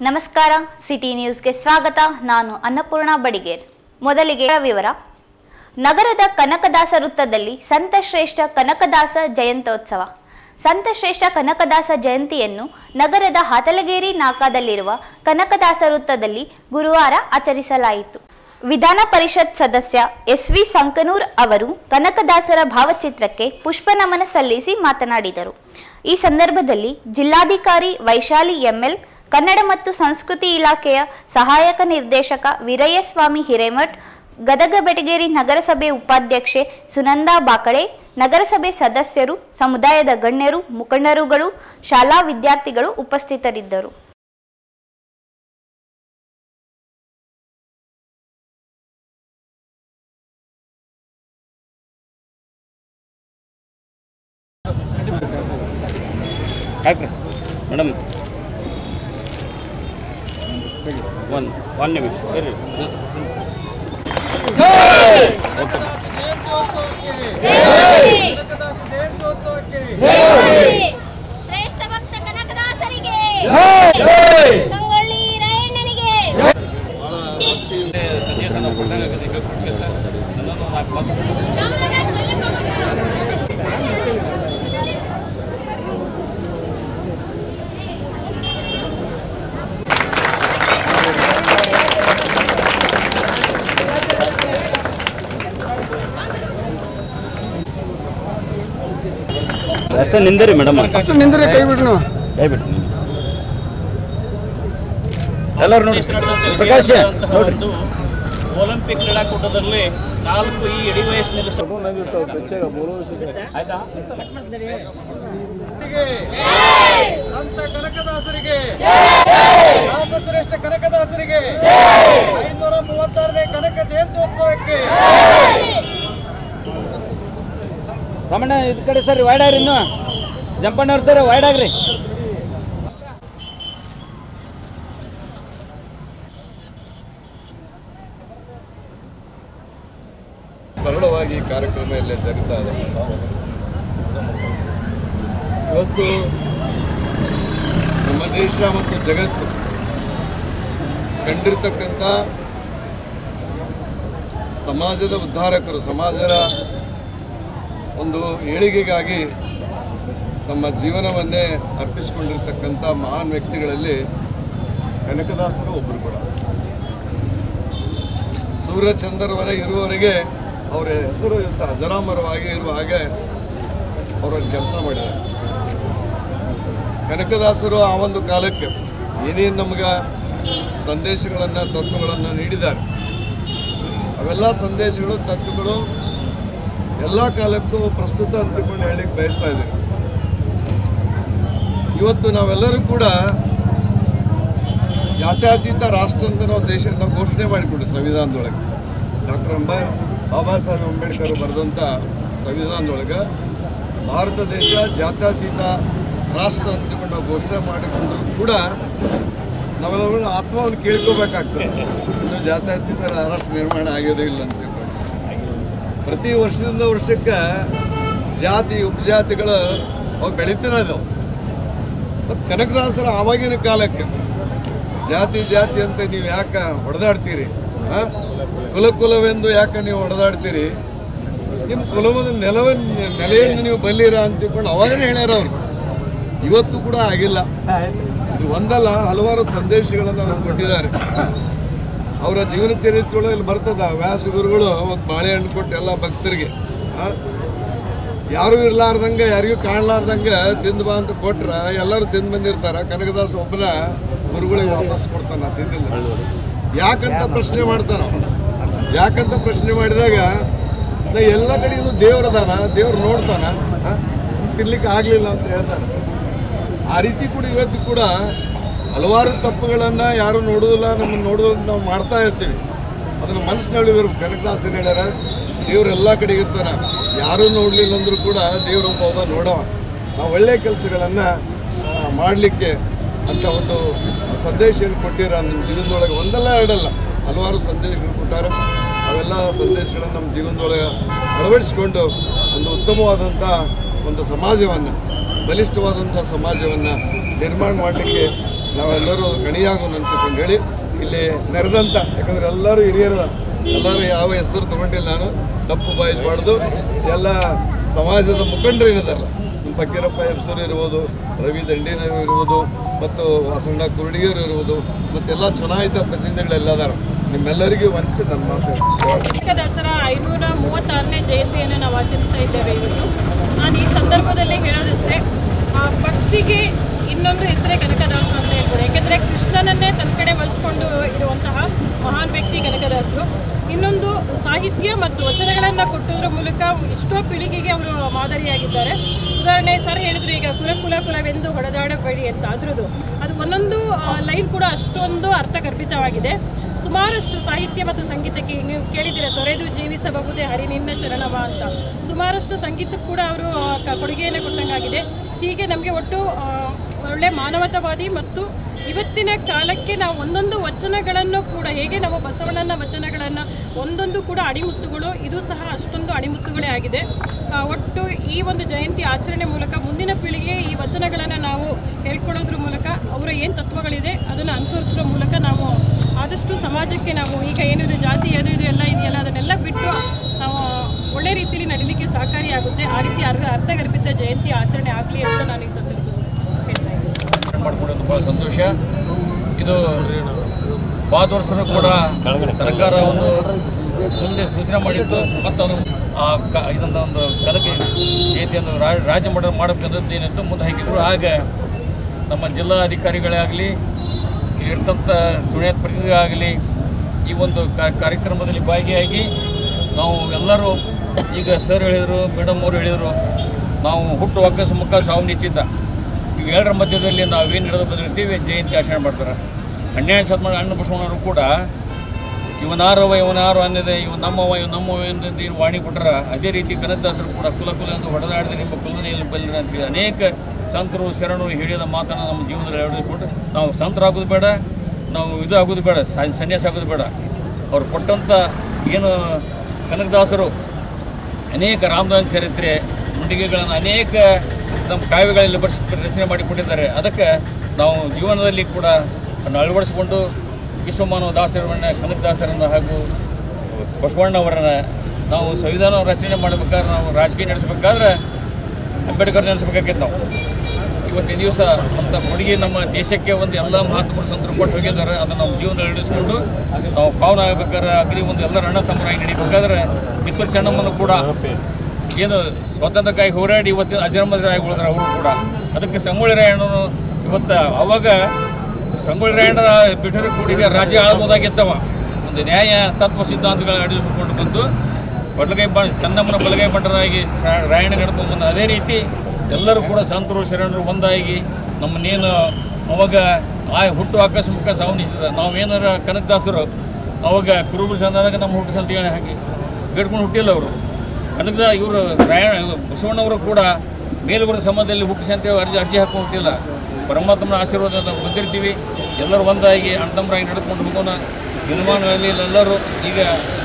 ನಮಸ್ಕಾರ ಸಿಟಿ ನ್ಯೂಸ್ಗೆ ಸ್ವಾಗತ ನಾನು ಅನ್ನಪೂರ್ಣ ಬಡಿಗೇರ್ ಮೊದಲಿಗೆ ವಿವರ ನಗರದ ಕನಕದಾಸ ವೃತ್ತದಲ್ಲಿ ಸಂತಶ್ರೇಷ್ಠ ಕನಕದಾಸ ಜಯಂತ್ಯೋತ್ಸವ ಸಂತಶ್ರೇಷ್ಠ ಕನಕದಾಸ ಜಯಂತಿಯನ್ನು ನಗರದ ಹಾತಲಗೇರಿ ನಾಕಾದಲ್ಲಿರುವ ಕನಕದಾಸ ವೃತ್ತದಲ್ಲಿ ಗುರುವಾರ ಆಚರಿಸಲಾಯಿತು ವಿಧಾನ ಪರಿಷತ್ ಸದಸ್ಯ ಎಸ್ ವಿ ಸಂಕನೂರ್ ಅವರು ಕನಕದಾಸರ ಭಾವಚಿತ್ರಕ್ಕೆ ಪುಷ್ಪನಮನ ಸಲ್ಲಿಸಿ ಮಾತನಾಡಿದರು ಈ ಸಂದರ್ಭದಲ್ಲಿ ಜಿಲ್ಲಾಧಿಕಾರಿ ವೈಶಾಲಿ ಎಂಎಲ್ ಕನ್ನಡ ಮತ್ತು ಸಂಸ್ಕೃತಿ ಇಲಾಖೆಯ ಸಹಾಯಕ ನಿರ್ದೇಶಕ ವೀರಯ್ಯಸ್ವಾಮಿ ಹಿರೇಮಠ್ ಗದಗ ಬೆಟಗೇರಿ ನಗರಸಭೆ ಉಪಾಧ್ಯಕ್ಷೆ ಸುನಂದಾ ಬಾಕಳೆ ನಗರಸಭೆ ಸದಸ್ಯರು ಸಮುದಾಯದ ಗಣ್ಯರು ಮುಖಂಡರುಗಳು ಶಾಲಾ ವಿದ್ಯಾರ್ಥಿಗಳು ಉಪಸ್ಥಿತರಿದ್ದರು ಹಾಕ್ರಿ ಮೇಡಮ್ ಒಂದು ಒಂದು ನಿಮಿಷ ಇರ್ರಿ ಓಕೆ ಕನಕದಾಸ ಜಯಂತ್ಯೋತ್ಸವಕ್ಕೆ ಶ್ರೇಷ್ಠ ಭಕ್ತ ಕನಕದಾಸರಿಗೆ ಸಂಗೊಳ್ಳಿ ರಾಯಣ್ಣನಿಗೆ ಸಂದೇಶನ ಕೊಟ್ಟಂಗೆ ಆಗತ್ತೆ ಈಗ ಕೊಟ್ಟಿಗೆ ಸರ್ ನನ್ನೊಂದು ನಾಲ್ಕು ಮಾತು ಅಷ್ಟೇ ನಿಂದಿರಿ ಮೇಡಮ್ ನಿಂದ್ರೆ ಕೈ ಬಿಡ್ನು ಕೈ ಬಿಟ್ಟು ಎಲ್ಲರೂ ನೋಡಿ ಪ್ರಕಾಶ್ ನೋಡ್ರಿ ಒಂದು ಒಲಿಂಪಿಕ್ ಕ್ರೀಡಾಕೂಟದಲ್ಲಿ ನಾಲ್ಕು ಈ ಇಡೀ ವಯಸ್ಸಿನಲ್ಲಿ ಸ- ಆಯ್ತಾ ಸಂತ ಕನಕದಾಸರಿಗೆ ದಾಸಶ್ರೇಷ್ಠ ಕನಕದಾಸರಿಗೆ ಐನೂರ ಮೂವತ್ತಾರನೇ ಕನಕ ಜಯಂತ್ಯೋತ್ಸವಕ್ಕೆ ರಮಣ ಇದ್ ಕಡೆ ಸರ್ ವೈಡ್ ಆಗ್ರಿ ಇನ್ನು ಜಂಪಣ್ಣವ್ರು ಸರ್ ವೈಡ್ ಆಗ್ರಿ ಸರಳವಾಗಿ ಈ ಕಾರ್ಯಕ್ರಮ ಇಲ್ಲೇ ಜರುಗ್ತಾ ಇದೆ ಇವತ್ತು ನಮ್ಮ ದೇಶ ಮತ್ತು ಜಗತ್ತು ಕಂಡಿರ್ತಕ್ಕಂಥ ಸಮಾಜದ ಉದ್ಧಾರಕರು ಸಮಾಜದ ಒಂದು ಏಳಿಗೆಗಾಗಿ ತಮ್ಮ ಜೀವನವನ್ನೇ ಅರ್ಪಿಸಿಕೊಂಡಿರ್ತಕ್ಕಂಥ ಮಹಾನ್ ವ್ಯಕ್ತಿಗಳಲ್ಲಿ ಕನಕದಾಸರು ಒಬ್ಬರು ಕೂಡ ಸೂರ್ಯಚಂದ್ರವರ ಇರುವವರೆಗೆ ಅವರ ಹೆಸರು ಇವತ್ತು ಅಜರಾಮರವಾಗಿ ಇರುವ ಹಾಗೆ ಅವರಲ್ಲಿ ಕೆಲಸ ಮಾಡಿದ್ದಾರೆ ಕನಕದಾಸರು ಆ ಒಂದು ಕಾಲಕ್ಕೆ ಏನೇನು ನಮ್ಗೆ ಸಂದೇಶಗಳನ್ನು ತತ್ವಗಳನ್ನು ನೀಡಿದ್ದಾರೆ ಅವೆಲ್ಲ ಸಂದೇಶಗಳು ತತ್ವಗಳು ಎಲ್ಲ ಕಾಲಕ್ಕೂ ಪ್ರಸ್ತುತ ಅಂತಿಕೊಂಡು ಹೇಳಲಿಕ್ಕೆ ಬಯಸ್ತಾ ಇದ್ದೀವಿ ಇವತ್ತು ನಾವೆಲ್ಲರೂ ಕೂಡ ಜಾತ್ಯತೀತ ರಾಷ್ಟ್ರ ಅಂತ ನಾವು ದೇಶ ನಾವು ಘೋಷಣೆ ಮಾಡಿಕೊಡಿ ಸಂವಿಧಾನದೊಳಗೆ ಡಾಕ್ಟರ್ ಅಂಬ ಬಾಬಾ ಸಾಹೇಬ್ ಅಂಬೇಡ್ಕರ್ ಬರೆದಂಥ ಸಂವಿಧಾನದೊಳಗೆ ಭಾರತ ದೇಶ ಜಾತ್ಯತೀತ ರಾಷ್ಟ್ರ ಅಂತ ತಿಳ್ಕೊಂಡು ನಾವು ಘೋಷಣೆ ಮಾಡಿಕೊಂಡು ಕೂಡ ನಾವೆಲ್ಲರೂ ಆತ್ಮವನ್ನು ಕೇಳ್ಕೋಬೇಕಾಗ್ತದೆ ಇನ್ನು ಜಾತ್ಯತೀತ ರಾಷ್ಟ್ರ ನಿರ್ಮಾಣ ಆಗೋದೇ ಇಲ್ಲ ಅಂತ ತಿಳ್ಕೊಂಡು ಪ್ರತಿ ವರ್ಷದಿಂದ ವರ್ಷಕ್ಕೆ ಜಾತಿ ಉಪಜಾತಿಗಳು ಅವು ಬೆಳೀತಾನೆ ಇದಾವೆ ಮತ್ತು ಕನಕದಾಸರ ಆವಾಗಿನ ಕಾಲಕ್ಕೆ ಜಾತಿ ಜಾತಿ ಅಂತ ನೀವು ಯಾಕೆ ಹೊಡೆದಾಡ್ತೀರಿ ಆ? ಕುಲ ಕುಲವೆಂದು ಯಾಕೆ ನೀವು ಹೊಡೆದಾಡ್ತೀರಿ ನಿಮ್ಮ ಕುಲವದ ನೆಲವನ್ನು ನೆಲೆಯನ್ನು ನೀವು ಬಲ್ಲಿರ ಅಂತ ತಿಳ್ಕೊಂಡು ಅವಾಗನೇ ಹೇಳ್ಯಾರ ಅವರು ಇವತ್ತು ಕೂಡ ಆಗಿಲ್ಲ ಇದು ಒಂದಲ್ಲ ಹಲವಾರು ಸಂದೇಶಗಳನ್ನು ಅವರು ಕೊಟ್ಟಿದ್ದಾರೆ ಅವರ ಜೀವನ ಚರಿತ್ರೆಗಳಲ್ಲಿ ಬರ್ತದ ವ್ಯಾಸ ಗುರುಗಳು ಒಂದು ಬಾಳೆಹಣ್ಣು ಕೊಟ್ಟು ಎಲ್ಲ ಭಕ್ತರಿಗೆ ಆ? ಯಾರು ಇರ್ಲಾರ್ದಂಗೆ ಯಾರಿಗೂ ಕಾಣ್ಲಾರ್ದಂಗೆ ತಿಂದು ಬಾ ಅಂತ ಕೊಟ್ರ ಎಲ್ಲರೂ ತಿಂದು ಬಂದಿರ್ತಾರ ಕನಕದಾಸ ಒಬ್ಬನ ಗುರುಗಳಿಗೆ ವಾಪಸ್ ಕೊಡ್ತಾನ ತಿಂದಿಲ್ಲ ಯಾಕಂತ ಪ್ರಶ್ನೆ ಮಾಡ್ತಾನ ಅವ್ನು. ಯಾಕಂತ ಪ್ರಶ್ನೆ ಮಾಡಿದಾಗ ನಾ ಎಲ್ಲ ಕಡೆ ಇದು ದೇವ್ರದಾನ ದೇವ್ರು ನೋಡ್ತಾನ ಆ? ತಿನ್ಲಿಕ್ಕೆ ಆಗಲಿಲ್ಲ ಅಂತ ಹೇಳ್ತಾನೆ ಆ ರೀತಿ ಕೂಡ ಇವತ್ತು ಕೂಡ ಹಲವಾರು ತಪ್ಪುಗಳನ್ನು ಯಾರು ನೋಡೋದಿಲ್ಲ ನಮ್ಮನ್ನು ನೋಡೋದಿಲ್ಲ ಅಂತ ನಾವು ಮಾಡ್ತಾ ಇರ್ತೀವಿ ಅದನ್ನು ಮನಸ್ಸಿನಲ್ಲಿ ಇವರು ಕನಕದಾಸನ್ ಹೇಳ್ಯಾರ ದೇವ್ರು ಎಲ್ಲ ಕಡೆ ಇರ್ತಾನೆ ಯಾರೂ ನೋಡಲಿಲ್ಲ ಅಂದರೂ ಕೂಡ ದೇವ್ರು ಒಬ್ಬ ಒಬ್ಬ ನೋಡವ ನಾವು ಒಳ್ಳೆಯ ಕೆಲಸಗಳನ್ನು ಮಾಡಲಿಕ್ಕೆ ಅಂತ ಒಂದು ಸಂದೇಶವನ್ನು ಕೊಟ್ಟಿರ ನಮ್ಮ ಜೀವನದೊಳಗೆ ಒಂದಲ್ಲ ಎರಡಲ್ಲ ಹಲವಾರು ಸಂದೇಶಗಳು ಕೊಟ್ಟಾರೆ ಅವೆಲ್ಲ ಸಂದೇಶಗಳನ್ನು ನಮ್ಮ ಜೀವನದೊಳಗೆ ಅಳವಡಿಸಿಕೊಂಡು ಒಂದು ಉತ್ತಮವಾದಂಥ ಒಂದು ಸಮಾಜವನ್ನು ಬಲಿಷ್ಠವಾದಂಥ ಸಮಾಜವನ್ನು ನಿರ್ಮಾಣ ಮಾಡಲಿಕ್ಕೆ ನಾವೆಲ್ಲರೂ ಗಣಿಯಾಗೋಣ ಅಂತಕೊಂಡು ಹೇಳಿ ಇಲ್ಲಿ ನೆರೆದಂಥ ಯಾಕಂದ್ರೆ ಎಲ್ಲರೂ ಹಿರಿಯರ ಎಲ್ಲರೂ ಯಾವ ಹೆಸರು ತಗೊಂಡಿಲ್ಲ ನಾನು ತಪ್ಪು ಭಾವಿಸಬಾರ್ದು ಎಲ್ಲ ಸಮಾಜದ ಮುಖಂಡರು ಏನಿದಾರಲ್ಲ ನಮ್ಮ ಫಕೀರಪ್ಪ ಎಬ್ಸೂರು ಇರ್ಬೋದು ರವಿ ದಂಡಿನವರು ಇರ್ಬೋದು ಮತ್ತು ವಾಸಣ್ಣ ಕುರುಡಿಗರು ಇರ್ಬೋದು ಮತ್ತೆಲ್ಲ ಚುನಾಯಿತ ಪ್ರತಿನಿಧಿಗಳೆಲ್ಲ ಅದಾರ ನಿಮ್ಮೆಲ್ಲರಿಗೂ ವಂದಿಸಿ ನನ್ನ ಮಾತು ಕರ್ನಾಟಕ ದಸರಾ ಐನೂರ ಮೂವತ್ತಾರನೇ ಜಯಂತಿಯನ್ನು ನಾವು ಆಚರಿಸ್ತಾ ಇದ್ದೇವೆ ಇವತ್ತು ನಾನು ಈ ಸಂದರ್ಭದಲ್ಲಿ ಹೇಳೋದಷ್ಟೇ ಆ ಭಕ್ತಿಗೆ ಇನ್ನೊಂದು ಹೆಸರೇ ಕನಕದಾಸ ಅಂತ ಹೇಳ್ಬೋದು ಯಾಕೆಂದರೆ ಕೃಷ್ಣನನ್ನೇ ತನ್ನ ಕಡೆ ಬಳಸ್ಕೊಂಡು ಇರುವಂತಹ ಮಹಾನ್ ವ್ಯಕ್ತಿ ಕನಕದಾಸರು ಇನ್ನೊಂದು ಸಾಹಿತ್ಯ ಮತ್ತು ವಚನಗಳನ್ನು ಕೊಟ್ಟೋದ್ರ ಮೂಲಕ ಎಷ್ಟೋ ಪೀಳಿಗೆಗೆ ಅವರು ಮಾದರಿಯಾಗಿದ್ದಾರೆ ಉದಾಹರಣೆ ಸರ್ ಹೇಳಿದ್ರು ಈಗ ಕುಲ ಕುಲ ಕುಲವೆಂದು ಹೊಡೆದಾಡಬೇಡಿ ಅಂತ ಅದ್ರದ್ದು ಅದು ಒಂದೊಂದು ಲೈನ್ ಕೂಡ ಅಷ್ಟೊಂದು ಅರ್ಥಗರ್ಭಿತವಾಗಿದೆ ಸುಮಾರಷ್ಟು ಸಾಹಿತ್ಯ ಮತ್ತು ಸಂಗೀತಕ್ಕೆ ನೀವು ಕೇಳಿದ್ದೀರ ತೊರೆದು ಜೀವಿಸಬಹುದೇ ಹರಿ ನಿನ್ನ ಚರಣವ ಅಂತ ಸುಮಾರಷ್ಟು ಸಂಗೀತಕ್ಕೆ ಕೂಡ ಅವರು ಕ- ಕೊಡುಗೆಯನ್ನು ಕೊಟ್ಟಂಗಾಗಿದೆ ಹೀಗೆ ನಮಗೆ ಒಟ್ಟು ಆ, ಒಳ್ಳೆ ಮಾನವತಾವಾದಿ ಮತ್ತು ಇವತ್ತಿನ ಕಾಲಕ್ಕೆ ನಾವು ಒಂದೊಂದು ವಚನಗಳನ್ನು ಕೂಡ ಹೇಗೆ ನಾವು ಬಸವಣ್ಣನ ವಚನಗಳನ್ನು ಒಂದೊಂದು ಕೂಡ ಅಣಿಮುತ್ತುಗಳು ಇದು ಸಹ ಅಷ್ಟೊಂದು ಅಣಿಮುತ್ತುಗಳೇ ಆಗಿದೆ ಆ, ಒಟ್ಟು ಈ ಒಂದು ಜಯಂತಿ ಆಚರಣೆ ಮೂಲಕ ಮುಂದಿನ ಪೀಳಿಗೆ ಈ ವಚನಗಳನ್ನು ನಾವು ಹೇಳ್ಕೊಳ್ಳೋದ್ರ ಮೂಲಕ ಅವರ ಏನು ತತ್ವಗಳಿದೆ ಅದನ್ನು ಅನುಸರಿಸೋ ಮೂಲಕ ನಾವು ಆದಷ್ಟು ಸಮಾಜಕ್ಕೆ ನಾವು ಈಗ ಏನಿದೆ ಜಾತಿ ಅದು ಇದು ಎಲ್ಲ ಇದೆಯಲ್ಲ ಅದನ್ನೆಲ್ಲ ಬಿಟ್ಟು ನಾವು ಒಳ್ಳೆ ರೀತಿಯಲ್ಲಿ ನಡೀಲಿಕ್ಕೆ ಸಹಕಾರಿಯಾಗುತ್ತೆ ಆ ರೀತಿ ಅರ್ಧ ಅರ್ಥಗರ್ಭಿತ ಜಯಂತಿ ಆಚರಣೆ ಆಗಲಿ ಅಂತ ನಾನು ಈ ಸಂದರ್ಭದಲ್ಲಿ ಹೇಳ್ತಾ ಇದ್ದೀನಿ ಮಾಡಿಕೊಂಡಿದ್ದು ಭಾಳ ಸಂತೋಷ ಇದು ಹೋದ ವರ್ಷನೂ ಕೂಡ ಸರ್ಕಾರ ಒಂದು ಮುಂದೆ ಸೂಚನೆ ಮಾಡಿತ್ತು ಮತ್ತು ಅದು ಆ ಕ ಇದನ್ನು ಒಂದು ಕನಕ ಜಯಂತಿಯನ್ನು ರಾ- ರಾಜ್ಯ ಮಟ್ಟ ಮಾಡಬೇಕಂದ್ರೆ ಏನಿತ್ತು ಮುಂದೆ ಹಾಕಿದ್ರು ಆಗ ನಮ್ಮ ಜಿಲ್ಲಾಧಿಕಾರಿಗಳೇ ಆಗಲಿ ಇರ್ತಂಥ ಚುನಾಯಿತ ಪ್ರತಿನಿಧಿಗಳಾಗಲಿ ಈ ಒಂದು ಕಾ- ಕಾರ್ಯಕ್ರಮದಲ್ಲಿ ಭಾಗಿಯಾಗಿ ನಾವು ಎಲ್ಲರೂ ಈಗ ಸರ್ ಹೇಳಿದರು ಮೇಡಮ್ ಅವರು ಹೇಳಿದರು ನಾವು ಹುಟ್ಟು ಒಕ್ಕಸ ಮುಖ ಸಾವು ನಿಶ್ಚಿತ ಈಗ ಏಳರ ಮಧ್ಯದಲ್ಲಿ ನಾವೇನು ಹಿಡಿದು ಬಂದಿರ್ತೀವಿ ಜಯಂತಿ ಆಚರಣೆ ಮಾಡ್ತಾರೆ ಹನ್ನೆರಡು ಶತಮಾನ ಅಣ್ಣ ಬಸವಣ್ಣವರು ಕೂಡ ಇವನಾರವ ಇವನಾರು ಅನ್ನದೆ ಇವ ನಮ್ಮವ ಇವ್ ನಮ್ಮವ ಎಂದಂದು ಏನು ವಾಣಿ ಕೊಟ್ಟರ ಅದೇ ರೀತಿ ಕನಕದಾಸರು ಕೂಡ ಕುಲ ಕುಲ ಎಂದು ಹೊಡೆದಾಡಿದ ನಿಮ್ಮ ಕುಲನೆಯಲ್ಲಿ ಬಲ್ಲಿರ ಅಂತ ಹೇಳಿ ಅನೇಕ ಸಂತರು ಶರಣರು ಹೇಳಿದ ಮಾತನ್ನು ನಮ್ಮ ಜೀವನದಲ್ಲಿ ಅಳವಡಿಸಿಕೊಂಡು ನಾವು ಸಂತರಾಗೋದು ಬೇಡ ನಾವು ಇದು ಆಗೋದು ಬೇಡ ಸ- ಸನ್ಯಾಸ ಆಗೋದು ಬೇಡ ಅವ್ರು ಕೊಟ್ಟಂಥ ಏನು ಕನಕದಾಸರು ಅನೇಕ ರಾಮದಾಸ್ ಚರಿತ್ರೆ ಮುಂಡಿಗೆಗಳನ್ನು ಅನೇಕ ನಮ್ಮ ಕಾವ್ಯಗಳಲ್ಲಿ ಬರ್ಸಿ ರಚನೆ ಮಾಡಿಕೊಟ್ಟಿದ್ದಾರೆ ಅದಕ್ಕೆ ನಾವು ಜೀವನದಲ್ಲಿ ಕೂಡ ಅದನ್ನು ಅಳವಡಿಸಿಕೊಂಡು ವಿಶ್ವಮಾನವ ದಾಸರನ್ನ ಕನಕದಾಸರನ್ನು ಹಾಗೂ ಬಸವಣ್ಣವರನ್ನ ನಾವು ಸಂವಿಧಾನ ರಚನೆ ಮಾಡಬೇಕಾದ್ರೆ ನಾವು ರಾಜಕೀಯ ನಡೆಸಬೇಕಾದ್ರೆ ಅಂಬೇಡ್ಕರ್ ನೆನೆಸ್ಬೇಕಾಗಿತ್ತು ನಾವು ಇವತ್ತಿನ ದಿವಸ ಅಂತ ಕೊಡುಗೆ ನಮ್ಮ ದೇಶಕ್ಕೆ ಒಂದು ಎಲ್ಲ ಮಹಾತ್ಮರು ಸಂತರು ಕೊಟ್ಟು ಹೋಗಿದ್ದಾರೆ ಅದನ್ನು ನಾವು ಜೀವನ ಇಳಿಸ್ಕೊಂಡು ನಾವು ಪಾವನ ಆಗಬೇಕಾದ್ರೆ ಅಗದಿ ಒಂದು ಎಲ್ಲರ ಅಣ್ಣ ತಮ್ಮರಾಗಿ ನಡಿಬೇಕಾದ್ರೆ ಕಿತ್ತೂರು ಚೆನ್ನಮ್ಮನು ಕೂಡ ಏನು ಸ್ವಾತಂತ್ರ್ಯಕ್ಕಾಗಿ ಹೋರಾಡಿ ಇವತ್ತಿನ ಅಜರಮದ್ರಾಗಿ ಉಳಿದ್ರೆ ಅವರು ಕೂಡ ಅದಕ್ಕೆ ಸಂಗೊಳ್ಳಿ ರಾಯಣ್ಣನು ಇವತ್ತು ಅವಾಗ ಸಂಗೊಳ್ಳಿ ರಾಯಣ್ಣರ ಬಿಟ್ಟರೆ ಕೂಡಿಗೆ ರಾಜ್ಯ ಆಳ್ಬೋದಾಗಿತ್ತವ ಒಂದು ನ್ಯಾಯ ತತ್ವ ಸಿದ್ಧಾಂತಗಳನ್ನ ನಡೆದುಕೊಂಡು ಬಂದು ಬಲಗೈ ಬ ಚೆನ್ನಮ್ಮನ ಬಲಗೈ ಬಂಡರಾಗಿ ರಾ- ರಾಯಣ್ಣ ನಡ್ಕೊಂಡು ಬಂದ ಅದೇ ರೀತಿ ಎಲ್ಲರೂ ಕೂಡ ಸಂತರು ಶರಣರು ಒಂದಾಗಿ ನಮ್ಮನ್ನೇನು ಅವಾಗ ಆ ಹುಟ್ಟು ಆಕಸ್ಮಿಕ ಸಾವನಿಸಿದ ನಾವೇನಾರ ಕನಕದಾಸರು ಅವಾಗ ಕುರುಬರು ಸಂದಾಗ ನಮ್ಮ ಹುಟ್ಟು ಸಂತಿಗಳನ್ನ ಹಾಕಿ ಬೇಡ್ಕೊಂಡು ಹುಟ್ಟಿಲ್ಲ ಅವರು ಕನಕದ ಇವರು ರಾಯಣ ಬಸವಣ್ಣವರು ಕೂಡ ಮೇಲುವರ ಸಮಾಜದಲ್ಲಿ ಹುಟ್ಟು ಸಂತೆ ಅರ್ಜಿ ಅರ್ಜಿ ಹಾಕೊಂಡು ಹುಟ್ಟಿಲ್ಲ ಪರಮಾತ್ಮನ ಆಶೀರ್ವಾದ ನಾವು ಬಂದಿರ್ತೀವಿ ಎಲ್ಲರೂ ಒಂದಾಗಿ ಅಣ್ಣತಮ್ಮರಾಗಿ ನಡೆದುಕೊಂಡು ಹೋಗೋಣ ದಿನಮಾನಗಳಲ್ಲಿ ಎಲ್ಲರೂ ಈಗ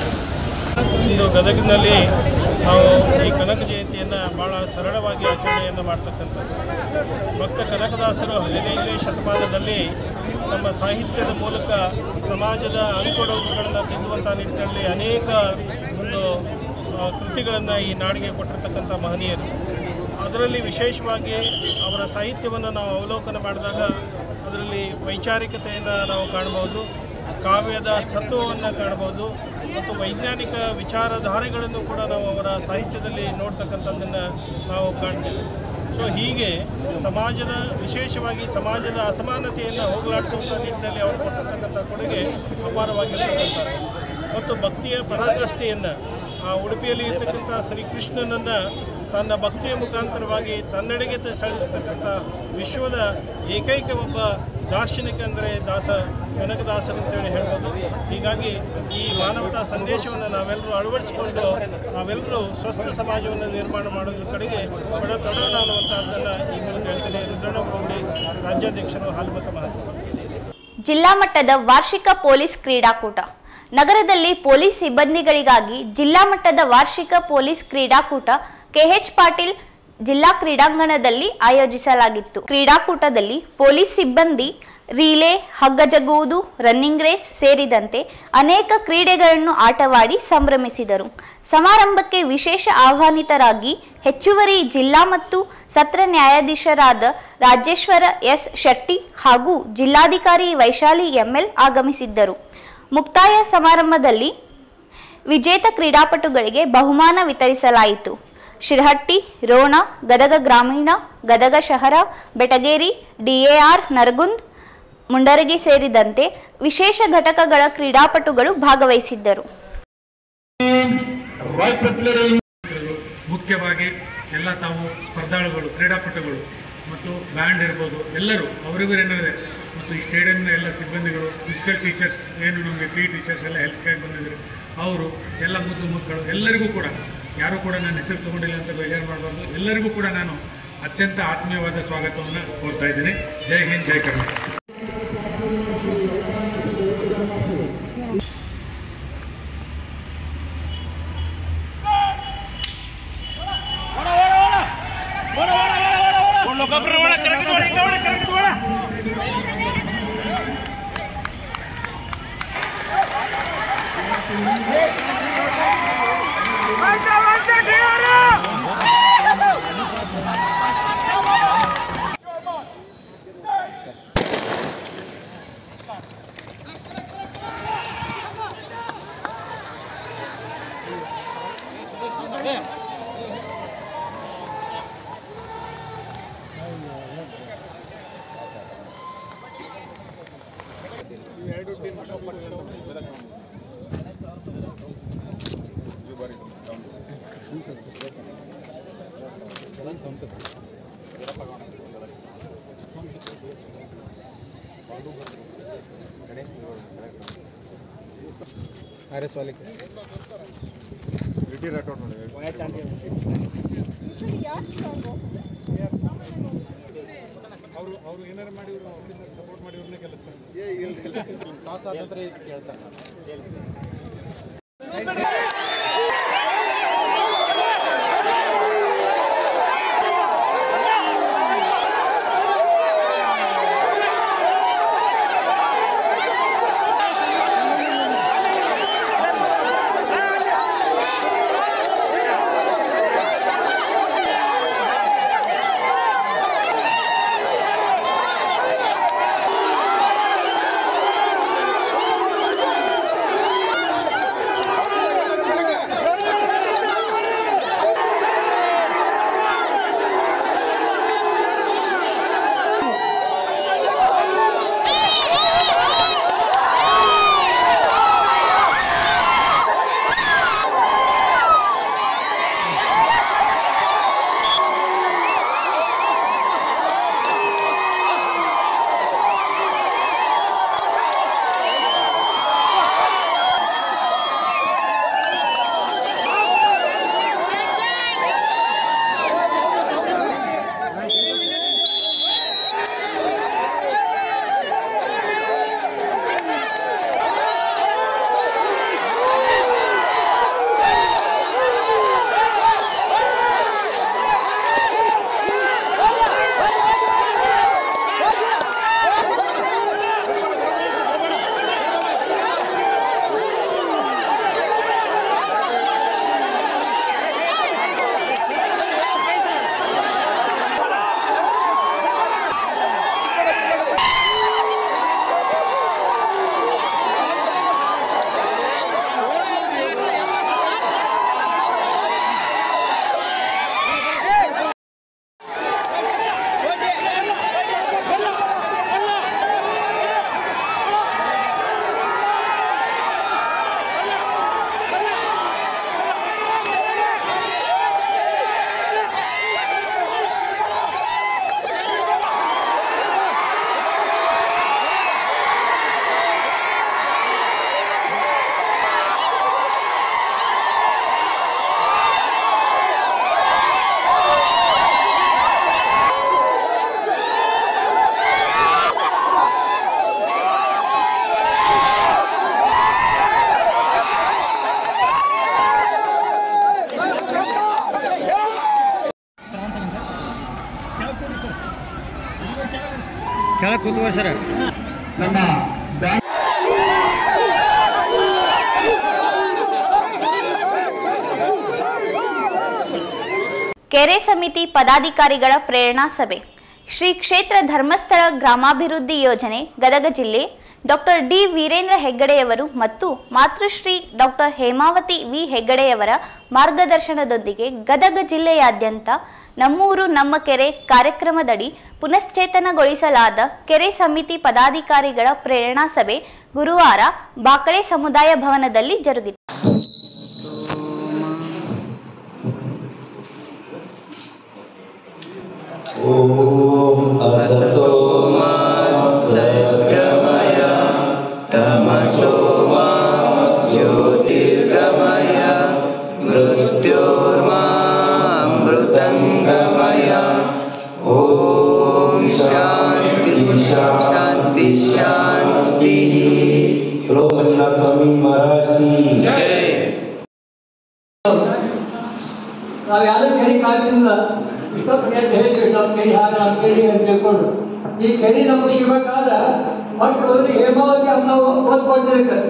ಇಂದು ಗದಗಿನಲ್ಲಿ ನಾವು ಈ ಕನಕ ಜಯಂತಿಯನ್ನು ಭಾಳ ಸರಳವಾಗಿ ಆಚರಣೆಯನ್ನು ಮಾಡ್ತಕ್ಕಂಥದ್ದು ಭಕ್ತ ಕನಕದಾಸರು ಹದಿನೈದನೇ ಶತಮಾನದಲ್ಲಿ ನಮ್ಮ ಸಾಹಿತ್ಯದ ಮೂಲಕ ಸಮಾಜದ ಅಂಕುಡೊಂಕುಗಳನ್ನು ತಿದ್ದುವಂಥ ನಿಟ್ಟಿನಲ್ಲಿ ಅನೇಕ ಒಂದು ಕೃತಿಗಳನ್ನು ಈ ನಾಡಿಗೆ ಕೊಟ್ಟಿರ್ತಕ್ಕಂಥ ಮಹನೀಯರು ಅದರಲ್ಲಿ ವಿಶೇಷವಾಗಿ ಅವರ ಸಾಹಿತ್ಯವನ್ನು ನಾವು ಅವಲೋಕನ ಮಾಡಿದಾಗ ಅದರಲ್ಲಿ ವೈಚಾರಿಕತೆಯನ್ನು ನಾವು ಕಾಣಬಹುದು ಕಾವ್ಯದ ಸತ್ವವನ್ನು ಕಾಣಬಹುದು ಮತ್ತು ವೈಜ್ಞಾನಿಕ ವಿಚಾರಧಾರೆಗಳನ್ನು ಕೂಡ ನಾವು ಅವರ ಸಾಹಿತ್ಯದಲ್ಲಿ ನೋಡ್ತಕ್ಕಂಥದ್ದನ್ನು ನಾವು ಕಾಣ್ತೇವೆ ಸೊ ಹೀಗೆ ಸಮಾಜದ ವಿಶೇಷವಾಗಿ ಸಮಾಜದ ಅಸಮಾನತೆಯನ್ನು ಹೋಗಲಾಡಿಸುವಂಥ ನಿಟ್ಟಿನಲ್ಲಿ ಅವರು ಕೊಟ್ಟಿರ್ತಕ್ಕಂಥ ಕೊಡುಗೆ ಅಪಾರವಾಗಿರ್ತಕ್ಕಂಥದ್ದು ಮತ್ತು ಭಕ್ತಿಯ ಪರಾಕಾಷ್ಠೆಯನ್ನು ಆ ಉಡುಪಿಯಲ್ಲಿ ಇರ್ತಕ್ಕಂಥ ಶ್ರೀಕೃಷ್ಣನನ್ನು ತನ್ನ ಭಕ್ತಿಯ ಮುಖಾಂತರವಾಗಿ ತನ್ನೆಡೆಗೆ ತ- ಸೆಳೆದಿರ್ತಕ್ಕಂಥ ವಿಶ್ವದ ಏಕೈಕ ಒಬ್ಬ ದಾರ್ಶನಿಕ ಅಂದರೆ ದಾಸ ಕನಕದಾಸರು ಅಂತೇಳಿ ಹೇಳ್ಬೋದು ಹೀಗಾಗಿ ಈ ಮಾನವತಾ ಸಂದೇಶವನ್ನು ನಾವೆಲ್ಲರೂ ಅಳವಡಿಸಿಕೊಂಡು ನಾವೆಲ್ಲರೂ ಸ್ವಸ್ಥ ಸಮಾಜವನ್ನು ನಿರ್ಮಾಣ ಮಾಡೋದ್ರ ಕಡೆಗೆ ಬಡ ತೊಡೋಣ ಅನ್ನುವಂಥದ್ದನ್ನು ಈ ಮೂಲಕ ಹೇಳ್ತೇನೆ ರುದ್ರಣ್ಣ ಗುರುಂಡಿ ರಾಜ್ಯಾಧ್ಯಕ್ಷರು ಹಾಲುಮತ ಮಹಾಸಭಾ ಜಿಲ್ಲಾ ಮಟ್ಟದ ವಾರ್ಷಿಕ ಪೊಲೀಸ್ ಕ್ರೀಡಾಕೂಟ ನಗರದಲ್ಲಿ ಪೊಲೀಸ್ ಸಿಬ್ಬಂದಿಗಳಿಗಾಗಿ ಜಿಲ್ಲಾ ಮಟ್ಟದ ವಾರ್ಷಿಕ ಪೊಲೀಸ್ ಕ್ರೀಡಾಕೂಟ ಕೆಎಚ್ ಪಾಟೀಲ್ ಜಿಲ್ಲಾ ಕ್ರೀಡಾಂಗಣದಲ್ಲಿ ಆಯೋಜಿಸಲಾಗಿತ್ತು ಕ್ರೀಡಾಕೂಟದಲ್ಲಿ ಪೊಲೀಸ್ ಸಿಬ್ಬಂದಿ ರೀಲೆ ಹಗ್ಗ ಜಗ್ಗುವುದು ರನ್ನಿಂಗ್ ರೇಸ್ ಸೇರಿದಂತೆ ಅನೇಕ ಕ್ರೀಡೆಗಳನ್ನು ಆಟವಾಡಿ ಸಂಭ್ರಮಿಸಿದರು ಸಮಾರಂಭಕ್ಕೆ ವಿಶೇಷ ಆಹ್ವಾನಿತರಾಗಿ ಹೆಚ್ಚುವರಿ ಜಿಲ್ಲಾ ಮತ್ತು ಸತ್ರ ನ್ಯಾಯಾಧೀಶರಾದ ರಾಜೇಶ್ವರ ಎಸ್ ಶೆಟ್ಟಿ ಹಾಗೂ ಜಿಲ್ಲಾಧಿಕಾರಿ ವೈಶಾಲಿ ಎಂಎಲ್ ಆಗಮಿಸಿದ್ದರು ಮುಕ್ತಾಯ ಸಮಾರಂಭದಲ್ಲಿ ವಿಜೇತ ಕ್ರೀಡಾಪಟುಗಳಿಗೆ ಬಹುಮಾನ ವಿತರಿಸಲಾಯಿತು ಶಿರಹಟ್ಟಿ ರೋಣ ಗದಗ ಗ್ರಾಮೀಣ ಗದಗ ಶಹರ ಬೆಟಗೇರಿ ಡಿಎಆರ್ ನರಗುಂದ್ ಮುಂಡರಗಿ ಸೇರಿದಂತೆ ವಿಶೇಷ ಘಟಕಗಳ ಕ್ರೀಡಾಪಟುಗಳು ಭಾಗವಹಿಸಿದ್ದರು ಮುಖ್ಯವಾಗಿ ಎಲ್ಲ ತಾವು ಸ್ಪರ್ಧಾಳುಗಳು ಕ್ರೀಡಾಪಟುಗಳು ಮತ್ತು ಬ್ಯಾಂಡ್ ಇರ್ಬೋದು ಎಲ್ಲರೂ ಅವರಿಗೂ ಏನಿದೆ ಮತ್ತು ಈ ಸ್ಟೇಡಿಯಂನ ಎಲ್ಲ ಸಿಬ್ಬಂದಿಗಳು ಫಿಸಿಕಲ್ ಟೀಚರ್ಸ್ ಏನು ನಮಗೆ ಪಿ ಟೀಚರ್ಸ್ ಎಲ್ಲ ಹೆಲ್ಪ್ ಕೇಳಿ ಬಂದಿದ್ದಾರೆ ಅವರು ಎಲ್ಲ ಮುದ್ದು ಮಕ್ಕಳು ಎಲ್ಲರಿಗೂ ಕೂಡ ಯಾರೂ ಕೂಡ ನಾನು ಹೆಸರು ತಗೊಂಡಿಲ್ಲ ಅಂತ ಬೇಜಾರು ಮಾಡಬಾರ್ದು ಎಲ್ಲರಿಗೂ ಕೂಡ ನಾನು ಅತ್ಯಂತ ಆತ್ಮೀಯವಾದ ಸ್ವಾಗತವನ್ನು ಕೋರ್ತಾ ಇದ್ದೀನಿ ಜೈ ಹಿಂದ್ ಜೈ ಕರ್ನಾಟಕ ಅವರು ಅವರು ಏನಾರು ಮಾಡಿ ಸಪೋರ್ಟ್ ಮಾಡಿ ಅವ್ರನ್ನೇ ಕೆಲಸ ಕೆಳಗೆ ಕೂತ್ಕೋರಿ ಸರ್ ನಮ್ಮ ಕೆರೆ ಸಮಿತಿ ಪದಾಧಿಕಾರಿಗಳ ಪ್ರೇರಣಾ ಸಭೆ ಶ್ರೀ ಕ್ಷೇತ್ರ ಧರ್ಮಸ್ಥಳ ಗ್ರಾಮಾಭಿವೃದ್ಧಿ ಯೋಜನೆ ಗದಗ ಜಿಲ್ಲೆ ಡಾಕ್ಟರ್ ಡಿ ವೀರೇಂದ್ರ ಹೆಗ್ಗಡೆಯವರು ಮತ್ತು ಮಾತೃಶ್ರೀ ಡಾಕ್ಟರ್ ಹೇಮಾವತಿ ವಿ ಹೆಗ್ಗಡೆಯವರ ಮಾರ್ಗದರ್ಶನದೊಂದಿಗೆ ಗದಗ ಜಿಲ್ಲೆಯಾದ್ಯಂತ ನಮ್ಮೂರು ನಮ್ಮ ಕೆರೆ ಕಾರ್ಯಕ್ರಮದಡಿ ಪುನಶ್ಚೇತನಗೊಳಿಸಲಾದ ಕೆರೆ ಸಮಿತಿ ಪದಾಧಿಕಾರಿಗಳ ಪ್ರೇರಣಾ ಸಭೆ ಗುರುವಾರ ಬಾಕಳೆ ಸಮುದಾಯ ಭವನದಲ್ಲಿ ಜರುಗಿತು असतो मा सद्गमय तमसो मा ज्योतिर्गमय मृत्योर्मामृतङ्गमय ॐ शान्ति शान्ति शान्तिः बोलो मंजुनाथ स्वामी महाराज की जय ನಾವು ಯಾವುದೇ ಕೆರೆ ಕಾಯ್ತಿಲ್ಲ ಇಷ್ಟೊತ್ತಿಗೆ ಹೇಳಿದ್ವಿ ನಮ್ಮ ಕೆರೆ ಹಾಗೆ ನಮ್ಮ ಕೆರೆ ಅಂತ ತಿಳ್ಕೊಂಡು ಈ ಕೆರೆ ನಮಗೆ ಸಿಗಬೇಕಾದ ಒಟ್ಟು ಹೋದ್ರೆ ಹೇಮಾವತಿ ಅಮ್ಮನವರು ಓದ್ಕೊಂಡಿರ್ತಾರೆ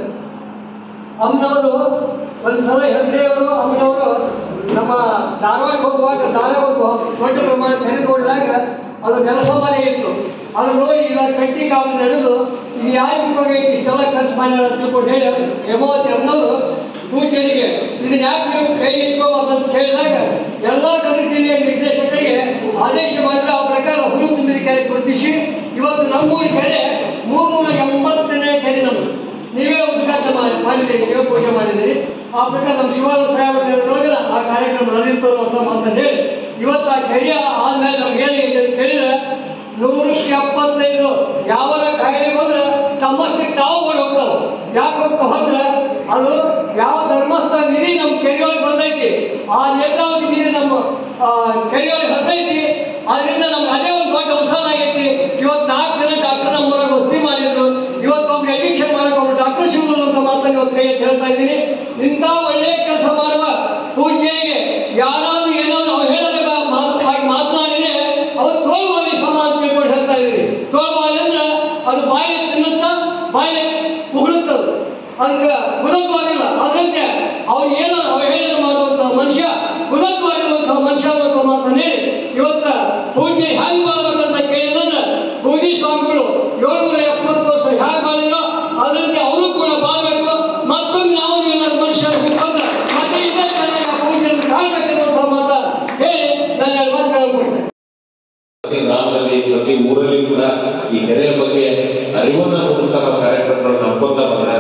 ಅಮ್ಮನವರು ಒಂದು ಸಲ ಹೆಗ್ಡೆಯವರು ಅಮ್ಮನವರು ನಮ್ಮ ಧಾರವಾಡಕ್ಕೆ ಹೋಗುವಾಗ ಧಾರವಾಡಕ್ಕೆ ದೊಡ್ಡ ಪ್ರಮಾಣ ಕೆರೆ ಕೊಡಿದಾಗ ಅದು ಕೆಲಸ ಮನೆ ಇತ್ತು ಅದು ನೋಡಿ ಈಗ ಕಟ್ಟಿ ಕಾವು ನಡೆದು ಇದು ಯಾಕೆ ಉಪಯೋಗ ಐತಿ ಇಷ್ಟೆಲ್ಲ ಖರ್ಚು ಮಾಡ್ಯಾರ ಅಂತ ತಿಳ್ಕೊಂಡು ಹೇಳಿ ಹೇಮಾವತಿ ಅಮ್ಮನವರು ಪೂಜೆಗೆ ಇದನ್ನ ಯಾಕೆ ನೀವು ಕೈ ಇಟ್ಕೋಬಾರ್ದು ಅಂತ ಕೇಳಿದಾಗ ಎಲ್ಲ ಗದಗ ಜಿಲ್ಲೆಯ ನಿರ್ದೇಶಕರಿಗೆ ಆದೇಶ ಮಾಡಿದ್ರೆ ಆ ಪ್ರಕಾರ ಹುರು ತುಂಬಿದ ಕೆರೆ ಗುರುತಿಸಿ ಇವತ್ತು ನಮ್ಮೂರ ಕೆರೆ ಮೂರ್ನೂರ ಎಂಬತ್ತನೇ ಕೆರೆ ನಮ್ಮದು ನೀವೇ ಉದ್ಘಾಟನೆ ಮಾಡಿ ಮಾಡಿದ್ದೀರಿ ನೀವೇ ಪೂಜೆ ಮಾಡಿದ್ದೀರಿ ಆ ಪ್ರಕಾರ ನಮ್ಮ ಶಿವಾಲ ಸಾಹೇಬರೊಳಗೆ ಆ ಕಾರ್ಯಕ್ರಮ ನಡೆದಿತ್ತು ಅಂತ ಮಾತನ್ನು ಹೇಳಿ ಇವತ್ತು ಆ ಕೆರೆಯ ಆದ್ಮೇಲೆ ನಮ್ಗೆ ಏನಾಗಿದೆ ಅಂತ ಕೇಳಿದ್ರೆ ನೂರಕ್ಕೆ ಎಪ್ಪತ್ತೈದು ಯಾವ ಕಾಯಿಲೆ ಹೋದ್ರೆ ತಮ್ಮಷ್ಟಕ್ಕೆ ತಾವು ಓಡಿ ಹೋಗ್ತಾವೆ ಯಾಕೆ ಹೋಗ್ತಾ ಹೋದ್ರೆ ಅದು ಯಾವ ಧರ್ಮಸ್ಥಳ ನಿಧಿ ನಮ್ಮ ಕೆರೆಯೊಳಗೆ ಬಂದೈತಿ ಆ ನೇತ್ರಾವತಿ ನೀರು ನಮ್ಮ ಆ, ಕೆರೆಯೊಳಗೆ ಹತ್ತೈತಿ ಅದರಿಂದ ನಮ್ಗೆ ಅದೇ ಒಂದು ದೊಡ್ಡ ಅವಸರ ಆಗೈತಿ ಇವತ್ತು ನಾಲ್ಕು ಜನ ಡಾಕ್ಟರ್ ನಮ್ಮ ಊರಾಗ ವಸತಿ ಮಾಡಿದ್ರು ಇವತ್ತು ಒಬ್ರು ಎಜುಕೇಶನ್ ಮಾಡಕ್ಕೆ ಒಬ್ರು ಡಾಕ್ಟರ್ ಸಿಗುದಿಲ್ಲ ಅಂತ ಮಾತನ್ನು ಇವತ್ತು ಕೈ ಎತ್ತಿ ಹೇಳ್ತಾ ಇದ್ದೀನಿ ಇಂಥ ಒಳ್ಳೆಯ ಕೆಲಸ ಮಾಡುವ ಪೂಜ್ಯರಿಗೆ ಯಾರಾದ್ರೂ ಏನಾದ್ರು ಅವಹೇಳನ ಮಾತಾಗಿ ಮಾತನಾಡಿದ್ರೆ ಅವ್ರು ತೋಳ್ವಾಗಿ ಸಮ ಅಂತ ತಿಳ್ಕೊಂಡು ಹೇಳ್ತಾ ಇದ್ದೀರಿ ತೋಳ್ವಾಗಿ ಅಂದ್ರೆ ಅದು ಬಾಯಿ ತಿನ್ನುತ್ತ ಬಾಯಿ ಉಗುಳುತ್ತದು ಅದಕ್ಕೆ ಗುಣತ್ವಾಗಿಲ್ಲ ಅದರಂತೆ ಅವ್ರು ಏನೋ ಅವಹೇಳನ ಮಾಡುವಂತ ಮನುಷ್ಯ ಗುಣತ್ವಾಗಿರುವಂತಹ ಮನುಷ್ಯ ಅನ್ನೋ ಮಾತನ್ನ ಹೇಳಿ ಇವತ್ತ ಪೂಜೆ ಹ್ಯಾಂಗ್ ಮಾಡ್ಬೇಕಂತ ಕೇಳಿದ್ರೆ ಗೋಧಿ ಸ್ವಾಮಿಗಳು ಏಳ್ನೂರ ಎಪ್ಪತ್ತು ವರ್ಷ ಹ್ಯಾಂಗ್ ಮಾಡಿದ್ರು ಅದರಂತೆ ಅವರು ಕೂಡ ಬಾಳ್ಬೇಕು ಮತ್ತೊಮ್ಮೆ ನಾವು ಏನಾದ್ರು ಮನುಷ್ಯ ಆಗ್ಬೇಕಂದ್ರೆ ಮತ್ತೆ ಇದೇ ಚೆನ್ನಾಗಿ ಆ ಪೂಜೆಯನ್ನು ಕಾಣ್ಬೇಕನ್ನುವಂಥ ಮಾತ ಹೇಳಿ ನಾನು ಎರಡು ಮಾತು ಕೇಳ್ಕೊಳ್ತೇನೆ ಪ್ರತಿ ಗ್ರಾಮದಲ್ಲಿ ಪ್ರತಿ ಊರಲ್ಲಿ ಕೂಡ ಈ ಕೆರೆಯ ಬಗ್ಗೆ ಅರಿವನ್ನ ಮೂಡಿಸ್ತಾರ ಕಾರ್ಯಕ್ರಮಗಳು ನಡ್ಕೊಂತ ಬಂದ್ರೆ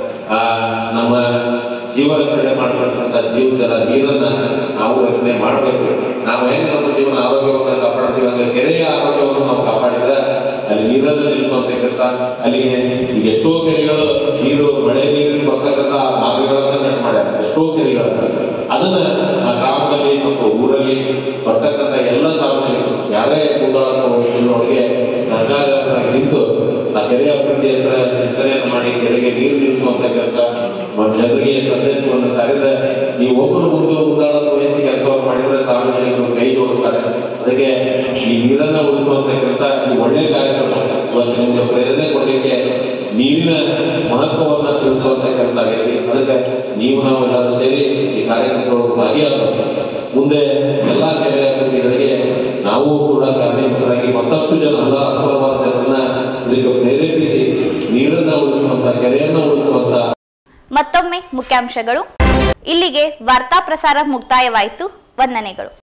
ಆ ನಮ್ಮ ಜೀವ ರಕ್ಷಣೆ ಮಾಡ್ತಕ್ಕಂಥ ಜೀವದ ನೀರನ್ನ ನಾವು ರಕ್ಷಣೆ ಮಾಡಬೇಕು ನಾವು ಹೆಂಗ್ ನಮ್ಮ ಜೀವನ ಆರೋಗ್ಯವನ್ನು ಕಾಪಾಡ್ತೀವಿ ಅಂದ್ರೆ ಕೆರೆಯ ಆರೋಗ್ಯವನ್ನು ನಾವು ಕಾಪಾಡಿದ್ರೆ ಅಲ್ಲಿ ನೀರನ್ನು ನಿಲ್ಲಿಸುವಂತ ಕೆಲಸ ಅಲ್ಲಿ ಈಗ ಎಷ್ಟೋ ಕೆರೆಗಳು ನೀರು ಮಳೆ ನೀರಿನ ಬರ್ತಕ್ಕಂಥ ಮಾರ್ಗಗಳನ್ನ ನೆಟ್ ಮಾಡ್ಯಾರ ಎಷ್ಟೋ ಕೆರೆಗಳನ್ನ ಅದನ್ನ ಆ ಗ್ರಾಮದಲ್ಲಿ ಮತ್ತು ಊರಲ್ಲಿ ಬರ್ತಕ್ಕಂಥ ಎಲ್ಲ ಸಾರ್ವಜನಿಕರು ಯಾರೇ ಕೂಡೊಳಗೆ ಸರ್ಕಾರ ನಿಂತು ಆ ಕೆರೆ ಅಭಿವೃದ್ಧಿ ಅಂತ ಚಿಂತನೆಯನ್ನು ಮಾಡಿ ಕೆರೆಗೆ ನೀರು ನಿಲ್ಲಿಸುವಂತ ಕೆಲಸ ಜನರಿಗೆ ಸಂದೇಶವನ್ನು ಸಾರಿದ್ರೆ ನೀವು ಒಬ್ಬರು ಮುಂದೆ ಮುಂದಾಳದ ವಹಿಸಿ ಕೆಲಸವನ್ನು ಮಾಡಿದ್ರೆ ಸಾರ್ವಜನಿಕರು ಕೈ ಜೋಡಿಸ್ತಾರೆ ಅದಕ್ಕೆ ಈ ನೀರನ್ನ ಉಳಿಸುವಂತ ಕೆಲಸ ಈ ಒಳ್ಳೆ ಕಾರ್ಯಕ್ರಮ ಇವತ್ತು ನಿಮ್ಗೆ ಪ್ರೇರಣೆ ಕೊಡಲಿಕ್ಕೆ ನೀರಿನ ಮಹತ್ವವನ್ನ ತಿಳಿಸುವಂತ ಕೆಲಸ ಆಗೈತಿ ಅದಕ್ಕೆ ನೀವು ನಾವು ಎಲ್ಲರೂ ಸೇರಿ ಈ ಕಾರ್ಯಕ್ರಮದೊಳಗೆ ಭಾಗಿಯಾಗಬೇಕು ಮುಂದೆ ಎಲ್ಲಾ ಕೆರೆ ಅಭಿವೃದ್ಧಿಗಳಿಗೆ ನಾವು ಕೂಡ ಕಾರ್ಯನಿರತರಾಗಿ ಮತ್ತಷ್ಟು ಜನ ಅಲ್ಲ ಹಲವಾರು ಜನರನ್ನ ಇದಕ್ಕೆ ಪ್ರೇರೇಪಿಸಿ ನೀರನ್ನ ಉಳಿಸುವಂತ ಕೆರೆಯನ್ನ ಉಳಿಸುವಂತ ಮತ್ತೊಮ್ಮೆ ಮುಖ್ಯಾಂಶಗಳು ಇಲ್ಲಿಗೆ ವಾರ್ತಾ ಪ್ರಸಾರ ಮುಕ್ತಾಯವಾಯಿತು ವಂದನೆಗಳು